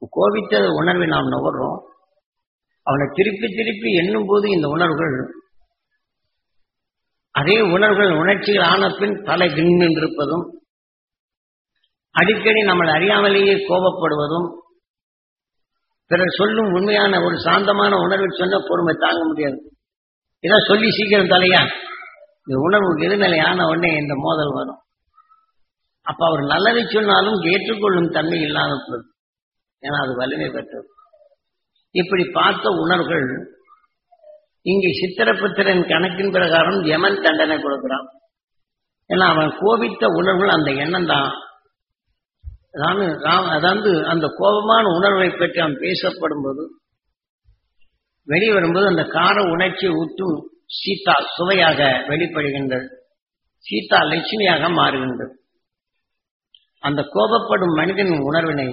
கோபித்த உணர்வை நாம் நுகர்றோம் அவனை திருப்பி திருப்பி எண்ணும் போது இந்த உணர்வுகள் அதே உணர்வுகள் உணர்ச்சிகள் ஆன பின் தலை நின்றிருப்பதும் அடிக்கடி நம்மளை அறியாமலேயே கோபப்படுவதும் பிறர் சொல்லும் உண்மையான ஒரு சாந்தமான உணர்வை சொன்ன பொறுமை தாங்க முடியாது இதை சொல்லி சீக்கிரம் தலையா இந்த உணர்வு எதிர்நிலையான உடனே இந்த மோதல் வரும் அப்ப அவர் நல்லதை சொன்னாலும் ஏற்றுக்கொள்ளும் தன்மை இல்லாத பொருள் ஏன்னா அது வலிமை பெற்றது இப்படி பார்த்த உணர்வுகள் இங்கே சித்திரபுத்திரன் கணக்கின் பிரகாரம் யமன் தண்டனை கொடுக்கிறான் ஏன்னா அவன் கோபித்த உணர்வுகள் அந்த எண்ணம் தான் அதாவது அந்த கோபமான உணர்வை பற்றி அவன் பேசப்படும் போது வெளியே வரும்போது அந்த கார உணர்ச்சியை ஊட்டும் சீதா சுவையாக வெளிப்படுகின்றது சீதா லட்சுமியாக மாறுகின்றது அந்த கோபப்படும் மனிதனின் உணர்வினை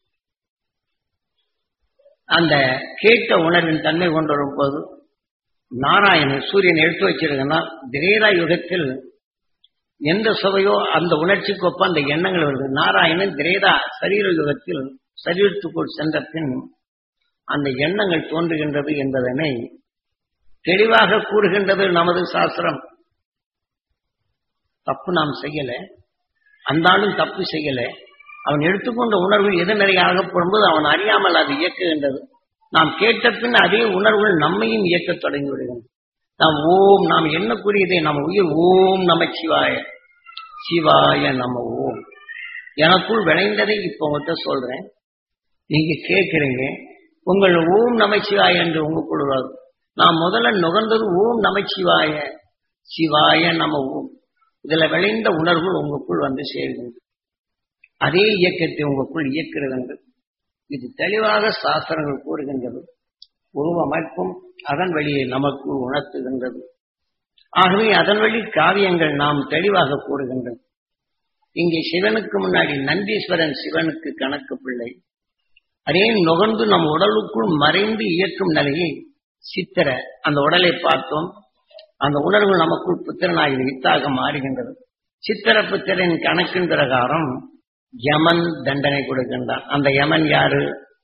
அந்த கேட்ட உணர்வின் தன்மை கொண்டு வரும்போது நாராயணன் சூரியன் எடுத்து வச்சிருக்கன்னா திரேரா யுகத்தில் எந்த சுவையோ அந்த உணர்ச்சிக்கு ஒப்ப அந்த எண்ணங்கள் வருது நாராயணன் திரேதா சரீர யுகத்தில் சரீரத்துக்குள் சென்ற பின் அந்த எண்ணங்கள் தோன்றுகின்றது என்பதனை தெளிவாக கூறுகின்றது நமது சாஸ்திரம் தப்பு நாம் செய்யல அந்த ஆளும் தப்பு செய்யல அவன் எடுத்துக்கொண்ட உணர்வு எதிர்நிலை ஆகப்படும்போது அவன் அறியாமல் அது இயக்குகின்றது நாம் கேட்ட பின் அதே உணர்வுகள் நம்மையும் இயக்கத் தொடங்கி விடுகின்றன நாம் ஓம் நாம் எண்ணக்கூடியதை நம்ம உயிர் ஓம் நம சிவாய சிவாய நம ஓம் எனக்குள் விளைந்ததை இப்ப உங்கள்கிட்ட சொல்றேன் நீங்க கேட்கிறீங்க உங்கள் ஓம் நமச்சிவாய என்று உங்களுக்குள் வரும் நான் முதல்ல நுகர்ந்தது ஓம் நமச்சிவாய சிவாய நம ஓம் இதுல விளைந்த உணர்வுகள் உங்களுக்குள் வந்து சேர்கின்றது அதே இயக்கத்தை உங்களுக்குள் இயக்கிறது என்று இது தெளிவாக சாஸ்திரங்கள் கூறுகின்றது உருவமைப்பும் அதன் வழியை நமக்கு உணர்த்துகின்றது ஆகவே அதன் வழி காவியங்கள் நாம் தெளிவாக கூறுகின்றது இங்கே சிவனுக்கு முன்னாடி நந்தீஸ்வரன் சிவனுக்கு கணக்கு பிள்ளை அதே நுகர்ந்து நம் உடலுக்குள் மறைந்து இயக்கும் நிலையை சித்திர அந்த உடலை பார்த்தோம் அந்த உணர்வு நமக்குள் புத்திரனாகி வித்தாக மாறுகின்றது சித்திர புத்திரன் கணக்கின் பிரகாரம் யமன் தண்டனை கொடுக்கின்றான் அந்த யமன் யாரு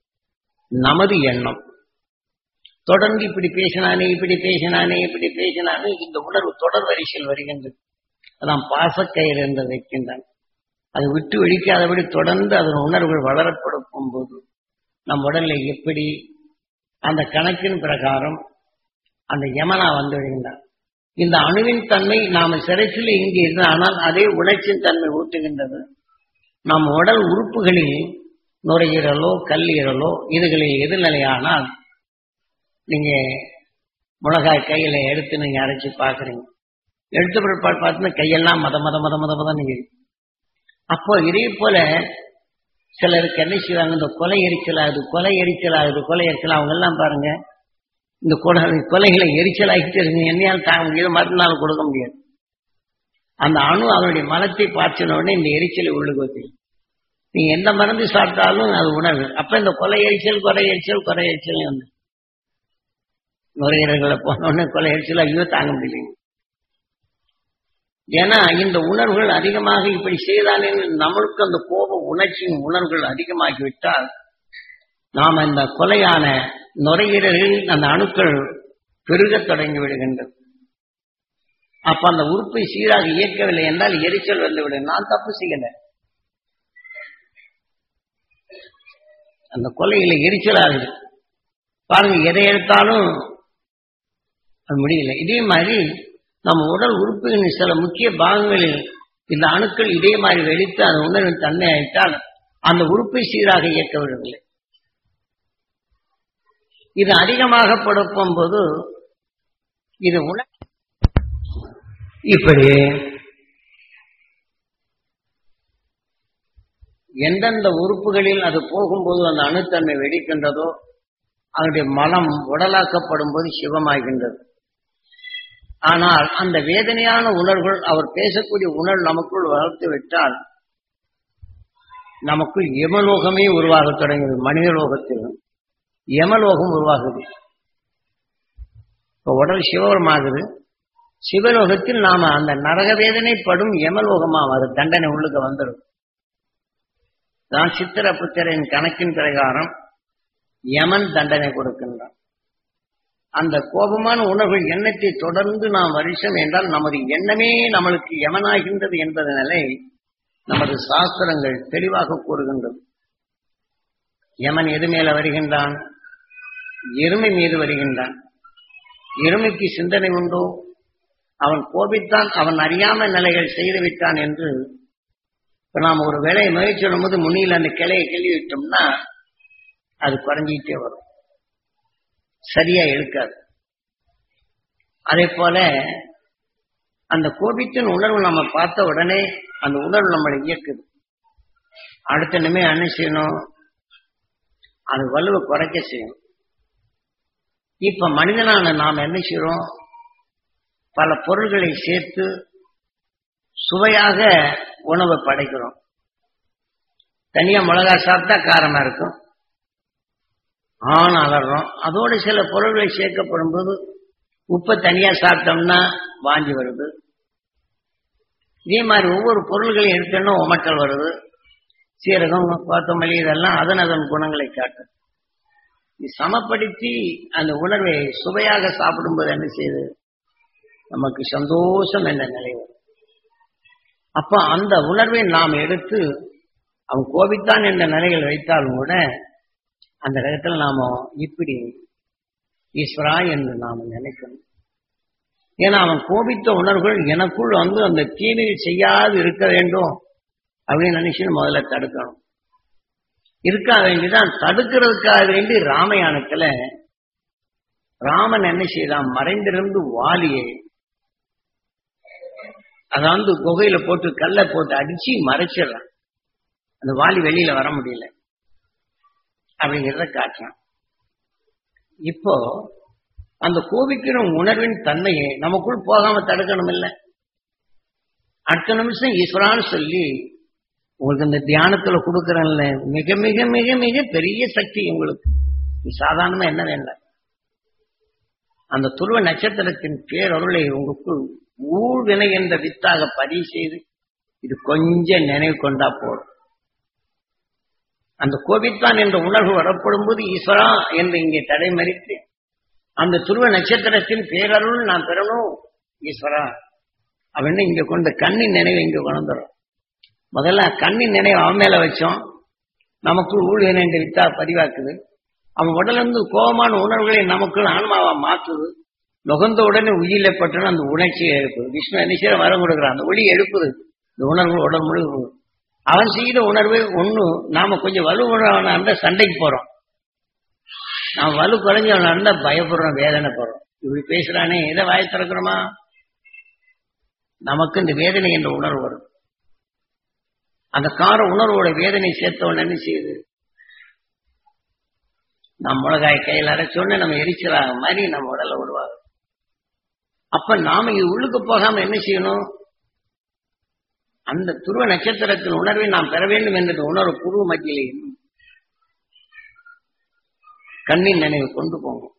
நமது எண்ணம் தொடர்ந்து இப்படி பேசினானே இப்படி பேசினானே இப்படி பேசினானே இந்த உணர்வு தொடர் வரிசையில் வருகின்றது அதான் பாசக்கயிறு என்று வைக்கின்றான் அது விட்டு ஒழிக்காதபடி தொடர்ந்து அதன் உணர்வுகள் வளரப்படுத்தும் போது நம் உடல்ல எப்படி அந்த கணக்கின் பிரகாரம் அந்த யமனா வந்து விடுகின்றான் இந்த அணுவின் தன்மை நாம சிறைச்சில் இங்கே இருந்து ஆனால் அதே உணர்ச்சியின் தன்மை ஊட்டுகின்றது நம் உடல் உறுப்புகளில் நுரையீரலோ கல்லீரலோ இதுகளில் எதிர்நிலையானால் நீங்க மிளகாய் கையில எடுத்து நீங்க அரைச்சி பாக்குறீங்க எடுத்த பிற்பாடு பார்த்தீங்கன்னா கையெல்லாம் மத மத மத மத மத நீங்க அப்போ இதே போல சிலருக்கு என்ன செய்வாங்க இந்த கொலை எரிச்சல் ஆகுது கொலை எரிச்சல் ஆகுது கொலை எரிச்சல் அவங்க எல்லாம் பாருங்க இந்த கொலை கொலைகளை எரிச்சல் ஆகிட்டு இருக்கு என்னையால் தாங்க முடியாது மறுநாள் கொடுக்க முடியாது அந்த அணு அவனுடைய மலத்தை பாய்ச்சின உடனே இந்த எரிச்சலை உள்ளுக்கு வைக்கும் நீ எந்த மருந்து சாப்பிட்டாலும் அது உணவு அப்ப இந்த கொலை எரிச்சல் கொலை எரிச்சல் கொலை எரிச்சல் வந்து நுரையீரல்களை போனோடனே கொலை எரிச்சல் ஐயோ தாங்க முடியலைங்க ஏன்னா இந்த உணர்வுகள் அதிகமாக இப்படி செய்தானே நம்மளுக்கு அந்த கோப உணர்ச்சியின் உணர்வுகள் அதிகமாகிவிட்டால் நாம இந்த கொலையான நுரையீரலில் அந்த அணுக்கள் பெருகத் தொடங்கி விடுகின்றது அப்ப அந்த உறுப்பை சீராக இயக்கவில்லை என்றால் எரிச்சல் வந்துவிடும் நான் தப்பு செய்யல அந்த கொலையில எரிச்சல் ஆகுது பாருங்க எதை எடுத்தாலும் அது முடியல இதே மாதிரி நம்ம உடல் உறுப்புகளின் சில முக்கிய பாகங்களில் இந்த அணுக்கள் இதே மாதிரி வெடித்து அந்த உணர்வின் தன்மை ஆயிட்டால் அந்த உறுப்பை சீராக இயக்க விடவில்லை இது அதிகமாக படுப்பும் போது இது உண இப்படி எந்தெந்த உறுப்புகளில் அது போகும்போது அந்த அணுத்தன்மை வெடிக்கின்றதோ அதனுடைய மலம் உடலாக்கப்படும் போது சிவமாகின்றது ஆனால் அந்த வேதனையான உணர்வுகள் அவர் பேசக்கூடிய உணர்வு நமக்குள் வளர்த்து விட்டால் நமக்குள் யமலோகமே உருவாக தொடங்கியது மனித லோகத்தில் யமலோகம் உருவாகுது இப்போ உடல் சிவபரமாகுது சிவலோகத்தில் நாம அந்த நரக வேதனை படும் யமலோகமா அது தண்டனை உள்ளுக்க வந்துடும் தான் சித்திர புத்திரின் கணக்கின் பிரகாரம் யமன் தண்டனை கொடுக்கின்றான் அந்த கோபமான உணர்வுகள் எண்ணத்தை தொடர்ந்து நாம் வருஷம் என்றால் நமது எண்ணமே நம்மளுக்கு யமனாகின்றது என்பதனாலே நமது சாஸ்திரங்கள் தெளிவாக கூறுகின்றது யமன் எது மேல வருகின்றான் எருமை மீது வருகின்றான் எருமைக்கு சிந்தனை உண்டோ அவன் கோபித்தான் அவன் அறியாம நிலைகள் செய்து விட்டான் என்று இப்ப நாம் ஒரு வேலையை முயற்சி பண்ணும்போது முன்னில் அந்த கிளையை கிள்ளி விட்டோம்னா அது குறைஞ்சிக்கிட்டே வரும் சரியா இழுக்காது அதே போல அந்த கோபித்தின் உணர்வு நம்ம பார்த்த உடனே அந்த உணர்வு நம்மளை இயக்குது அடுத்த நிமிடம் என்ன செய்யணும் அது வலுவை குறைக்க செய்யணும் இப்ப மனிதனான நாம் என்ன செய்யறோம் பல பொருள்களை சேர்த்து சுவையாக உணவை படைக்கிறோம் தனியா மிளகா சாப்பிட்டா காரமா இருக்கும் ஆண் அலறோம் அதோடு சில பொருள்களை சேர்க்கப்படும் போது உப்பை தனியா சாப்பிட்டோம்னா வாஞ்சி வருது இதே மாதிரி ஒவ்வொரு பொருள்களையும் எடுத்தோம்னா உமட்டல் வருது சீரகம் கொத்தமல்லி இதெல்லாம் அதன் அதன் குணங்களை காட்டும் இது சமப்படுத்தி அந்த உணர்வை சுவையாக சாப்பிடும்போது என்ன செய்யுது நமக்கு சந்தோஷம் என்ற நிலை வரும் அப்ப அந்த உணர்வை நாம் எடுத்து அவன் கோபித்தான் என்ற நிலையில் வைத்தாலும் கூட அந்த இடத்துல நாம இப்படி ஈஸ்வரா என்று நாம நினைக்கணும் ஏன்னா அவன் கோபித்த உணர்வுகள் எனக்குள் வந்து அந்த தீமையை செய்யாது இருக்க வேண்டும் அப்படின்னு நினைச்சு முதல்ல தடுக்கணும் இருக்கா வேண்டிதான் தடுக்கிறதுக்காக வேண்டி ராமயானத்துல ராமன் என்ன செய்தான் மறைந்திருந்து வாலியை அதாவது குகையில போட்டு கல்லை போட்டு அடிச்சு மறைச்சிடறான் அந்த வாலி வெளியில வர முடியல அப்படிங்கிறத காட்டுறான் இப்போ அந்த கோபிக்கிற உணர்வின் தன்மையை நமக்குள் போகாம தடுக்கணும் இல்ல அடுத்த நிமிஷம் ஈஸ்வரான்னு சொல்லி உங்களுக்கு இந்த தியானத்துல கொடுக்கறேன்ல மிக மிக மிக மிக பெரிய சக்தி உங்களுக்கு இது சாதாரணமா என்ன வேண்டாம் அந்த துருவ நட்சத்திரத்தின் பேரருளை உங்களுக்குள் ஊழ்வினை என்ற வித்தாக பதிவு செய்து இது கொஞ்சம் நினைவு கொண்டா போதும் அந்த கோபித்தான் என்ற உணர்வு வரப்படும் போது ஈஸ்வரா என்று இங்கே தடை மறித்து அந்த துருவ நட்சத்திரத்தின் பேரருள் நான் பெறணும் ஈஸ்வரா அப்படின்னு இங்க கொண்டு கண்ணின் நினைவு இங்க கொண்டுறோம் முதல்ல கண்ணின் நினைவு அவன் மேல வச்சோம் நமக்குள் ஊழ்வினை என்று வித்தா பதிவாக்குது அவன் உடல்ல இருந்து கோபமான உணர்வுகளை நமக்குள் ஆன்மாவா மாற்றுது நுகர்ந்த உடனே உயிரில பட்டு அந்த உணர்ச்சியை எழுப்புது விஷ்ணு என்ன செய்ய வரம் கொடுக்குறான் அந்த ஒளி எழுப்புது இந்த உணர்வு உடல் முழு அவன் செய்த உணர்வு ஒண்ணு நாம கொஞ்சம் வலுவுள்ளவனா இருந்தா சண்டைக்கு போறோம் நாம் வலு குறைஞ்சவனா இருந்தா பயப்படுறோம் வேதனை போறோம் இப்படி பேசுறானே எதை வாய திறக்கிறோமா நமக்கு இந்த வேதனை என்ற உணர்வு வரும் அந்த கார உணர்வோட வேதனை சேர்த்தவன் என்ன செய்யுது நம் மிளகாய் கையில் அரைச்சோன்னு நம்ம எரிச்சலாக மாதிரி நம்ம உடல்ல உருவாகும் அப்ப நாம இது உள்ளுக்கு போகாம என்ன செய்யணும் அந்த துருவ நட்சத்திரத்தின் உணர்வை நாம் பெற வேண்டும் என்ற உணர்வு புருவ மத்தியிலே கண்ணின் நினைவு கொண்டு போகும்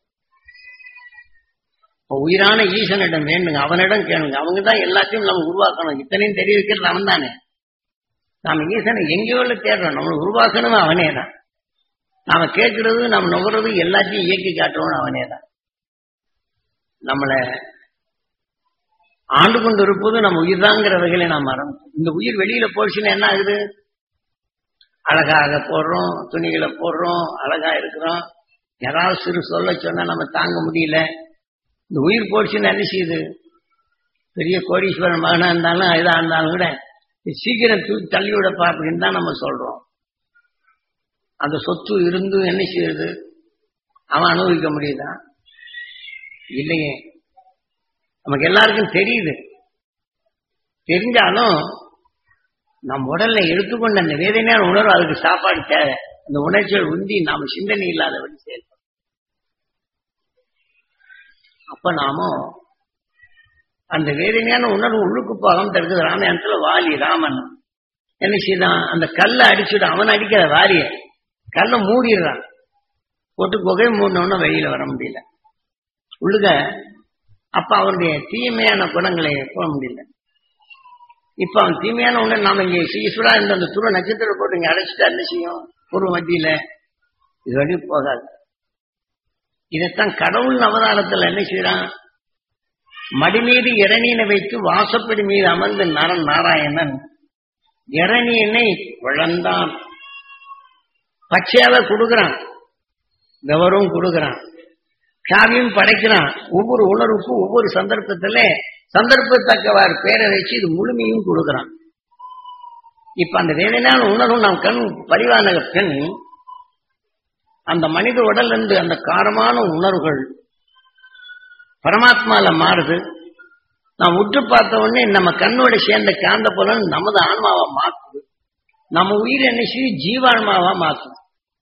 உயிரான ஈசனிடம் வேண்டுங்க அவனிடம் கேளுங்க அவங்க தான் எல்லாத்தையும் நம்ம உருவாக்கணும் இத்தனையும் தெரிய வைக்கிறது அவன் தானே நாம ஈசனை எங்கேயோ தேடுறோம் நம்ம உருவாக்கணும் அவனே தான் நாம கேட்கறது நம்ம நுகர்றது எல்லாத்தையும் இயக்கி காட்டுறோம் அவனே தான் நம்மளை ஆண்டு கொண்டு இருப்பது நம்ம உயிர் தாங்கிற வகையில நாம் மரம் இந்த உயிர் வெளியில போச்சுன்னா என்ன ஆகுது அழகாக போடுறோம் துணிகளை போடுறோம் அழகா இருக்கிறோம் யாராவது சிறு சொல்ல சொன்னா நம்ம தாங்க முடியல இந்த உயிர் போச்சுன்னு என்ன செய்யுது பெரிய கோடீஸ்வரன் மகனா இருந்தாலும் இதா இருந்தாலும் கூட சீக்கிரம் தூக்கி தள்ளி விடப்பா அப்படின்னு தான் நம்ம சொல்றோம் அந்த சொத்து இருந்தும் என்ன செய்யுது அவன் அனுபவிக்க முடியுதா இல்லையே நமக்கு எல்லாருக்கும் தெரியுது தெரிஞ்சாலும் நம் உடல்ல எடுத்துக்கொண்ட அந்த வேதனையான உணர்வு அதுக்கு சாப்பாடு தேவை அந்த உணர்ச்சிகள் உந்தி நாம சிந்தனை இல்லாதபடி செயல்படும் அப்ப நாமும் அந்த வேதனையான உணர்வு உள்ளுக்கு போகாம தடுக்குது ராமாயணத்துல வாலி ராமன் என்ன செய்தான் அந்த கல்லை அடிச்சுட்டு அவன் அடிக்கிற வாரிய கல்லை மூடிடுறான் போட்டு குகை மூடினோன்னா வெளியில வர முடியல உள்ளுக அப்ப அவருடைய தீமையான குணங்களை போக முடியல இப்ப அவன் தீமையான ஒண்ணு நாம இங்க ஈஸ்வரா இந்த அந்த துருவ நட்சத்திரம் போட்டு இங்க அடைச்சிட்டா என்ன செய்யும் பூர்வ மத்தியில இது வழி போகாது இதைத்தான் கடவுள் அவதாரத்துல என்ன செய்யறான் மடி மீது இரணீனை வைத்து வாசப்படி மீது அமர்ந்து நரன் நாராயணன் இரணீனை வளர்ந்தான் பச்சையால கொடுக்குறான் கவரும் கொடுக்குறான் காவியம் படைக்கிறான் ஒவ்வொரு உணர்வுக்கும் ஒவ்வொரு சந்தர்ப்பத்துல சந்தர்ப்பத்தக்கவாறு பேரை வச்சு இது முழுமையும் கொடுக்குறான் இப்ப அந்த வேதனையான உணர்வு நாம் கண் பரிவான பெண் அந்த மனித உடல் இருந்து அந்த காரமான உணர்வுகள் பரமாத்மால மாறுது நாம் உற்று பார்த்த உடனே நம்ம கண்ணோட சேர்ந்த காந்த புலன் நமது ஆன்மாவா மாத்துது நம்ம உயிர் என்ன செய்யும் ஜீவான்மாவா மாத்துது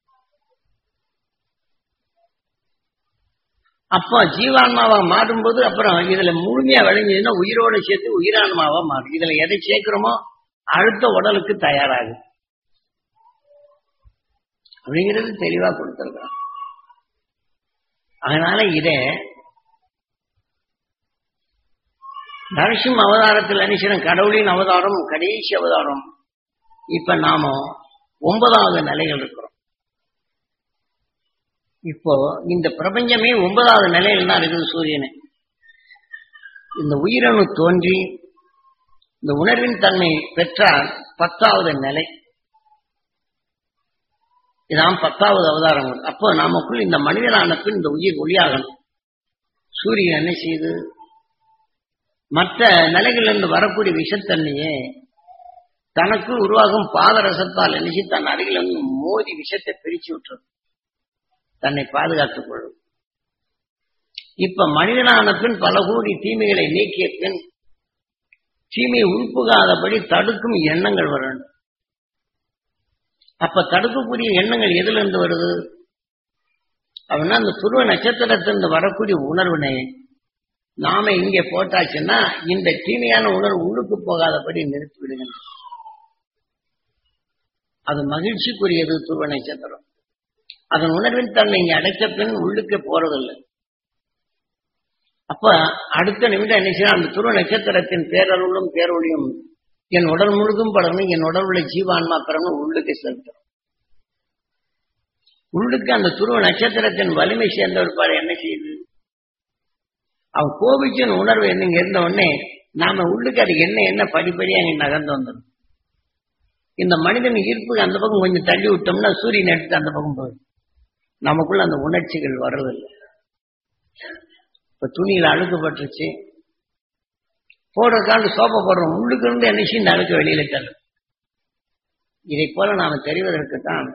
அப்போ ஜீவான்மாவா மாறும்போது அப்புறம் இதுல முழுமையா விளைஞ்சதுன்னா உயிரோட சேர்த்து உயிரான்மாவா மாறும் இதுல எதை சேர்க்கிறோமோ அடுத்த உடலுக்கு தயாராகுது அப்படிங்கிறது தெளிவா கொடுத்திருக்கிறோம் அதனால இத நரசிம்ம அவதாரத்தில் நினைச்சிடும் கடவுளின் அவதாரம் கடைசி அவதாரம் இப்ப நாம ஒன்பதாவது நிலையில் இருக்கிறோம் இப்போ இந்த பிரபஞ்சமே ஒன்பதாவது நிலையில் தான் இருக்குது சூரியனை இந்த உயிரணு தோன்றி இந்த உணர்வின் தன்மை பெற்றால் பத்தாவது நிலை இதான் பத்தாவது அவதாரம் அப்போ நாமக்குள் இந்த மனிதனான பின் இந்த உயிர் ஒளியாகணும் சூரியன் என்ன செய்யுது மற்ற நிலைகளிலிருந்து வரக்கூடிய விஷத்தன்மையே தனக்கு உருவாகும் பாதரசத்தால் நினைச்சு தன் அருகில் வந்து மோதி விஷத்தை பிரிச்சு விட்டுறது தன்னை பாதுகாத்துக் கொள்ளும் இப்ப மனிதனான பின் பல கோடி தீமைகளை நீக்கிய பின் தீமையை உள்புகாதபடி தடுக்கும் எண்ணங்கள் வரணும் அப்ப தடுக்கக்கூடிய எண்ணங்கள் எதுல இருந்து வருது அப்படின்னா அந்த துருவ நட்சத்திரத்திலிருந்து வரக்கூடிய உணர்வினை நாம இங்கே போட்டாச்சுன்னா இந்த தீமையான உணர்வு உள்ளுக்கு போகாதபடி நிறுத்தி விடுகின்றோம் அது மகிழ்ச்சிக்குரியது துருவ நட்சத்திரம் அதன் உணர்வின் தன்னை இங்க அடைச்ச பின் உள்ளுக்கு போறதில்லை அப்ப அடுத்த நிமிடம் என்ன செய்யணும் அந்த துருவ நட்சத்திரத்தின் பேரருளும் பேரொழியும் என் உடல் முழுதும் படணும் என் உடல் உள்ள ஜீவான்மா பெறணும் உள்ளுக்கு செலுத்தணும் உள்ளுக்கு அந்த துருவ நட்சத்திரத்தின் வலிமை சேர்ந்த ஒரு பாரு என்ன செய்யுது அவன் கோபிச்சின் உணர்வு என்னங்க இருந்த உடனே நாம உள்ளுக்கு அது என்ன என்ன படிப்படியா அங்க நகர்ந்து வந்துடும் இந்த மனிதன் ஈர்ப்புக்கு அந்த பக்கம் கொஞ்சம் தள்ளி விட்டோம்னா சூரியன் எடுத்து அந்த பக்கம் போயிடும் நமக்குள்ள அந்த உணர்ச்சிகள் வர்றதில்லை இப்ப துணியில அழுக்கப்பட்டுருச்சு போடுறதுக்காண்டு சோப்பை போடுறோம் உள்ளுக்கு இருந்து என்ன இந்த அழுக்கு வெளியில தள்ளும் இதை போல நாம தெரிவதற்கு தான்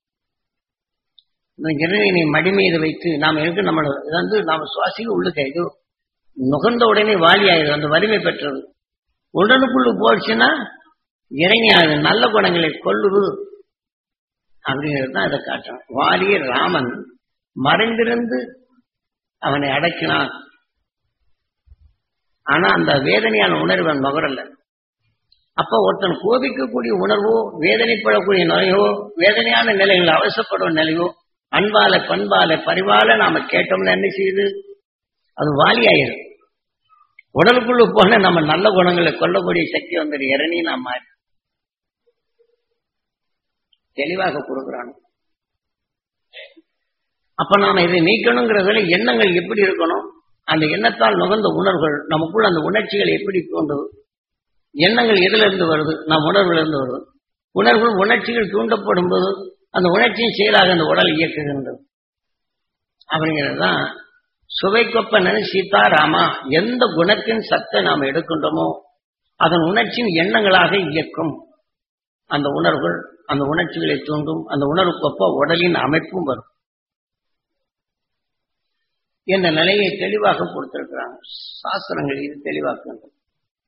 இந்த இறைவனை மடி மீது வைத்து நாம் எதுக்கு நம்ம இது வந்து நாம சுவாசிக்க உள்ளுக்க இது நுகர்ந்த உடனே வாலி ஆயிடும் அந்த வலிமை பெற்றது உடலுக்குள்ள போச்சுன்னா இறங்கி ஆகுது நல்ல குணங்களை கொள்ளுது அப்படிங்கிறது தான் இதை காட்டுறோம் வாலிய ராமன் மறைந்திருந்து அவனை அடக்கினான் ஆனா அந்த வேதனையான உணர்வு அவன் நுகரல அப்ப ஒருத்தன் கோபிக்கக்கூடிய உணர்வோ வேதனைப்படக்கூடிய நிலையோ வேதனையான நிலைகள் அவசப்படும் நிலையோ அன்பால பண்பால பரிவால நாம கேட்டோம்னா என்ன செய்யுது அது வாலியாயிரும் உடலுக்குள்ள போன நம்ம நல்ல குணங்களை கொல்லக்கூடிய சக்தி வந்துடு இறனி நாம் மாறி தெளிவாக கொடுக்குறான் அப்ப நாம இதை நீக்கணுங்கிறதுல எண்ணங்கள் எப்படி இருக்கணும் அந்த எண்ணத்தால் நுகர்ந்த உணர்வுகள் நமக்குள்ள அந்த உணர்ச்சிகள் எப்படி தோன்றுது எண்ணங்கள் எதுல இருந்து வருது நம் உணர்வுல இருந்து வருது உணர்வுகள் உணர்ச்சிகள் தூண்டப்படும் போது அந்த உணர்ச்சியின் செயலாக அந்த உடல் இயக்குகின்றது அப்படிங்கிறது தான் சுவைக்கொப்பன சீதாராமா எந்த குணத்தின் சத்தை நாம் எடுக்கின்றோமோ அதன் உணர்ச்சியின் எண்ணங்களாக இயக்கும் அந்த உணர்வுகள் அந்த உணர்ச்சிகளை தூண்டும் அந்த உணர்வுக்கொப்ப உடலின் அமைப்பும் வரும் என்ற நிலையை தெளிவாக கொடுத்திருக்கிறாங்க சாஸ்திரங்கள் இது தெளிவாக்குகின்றன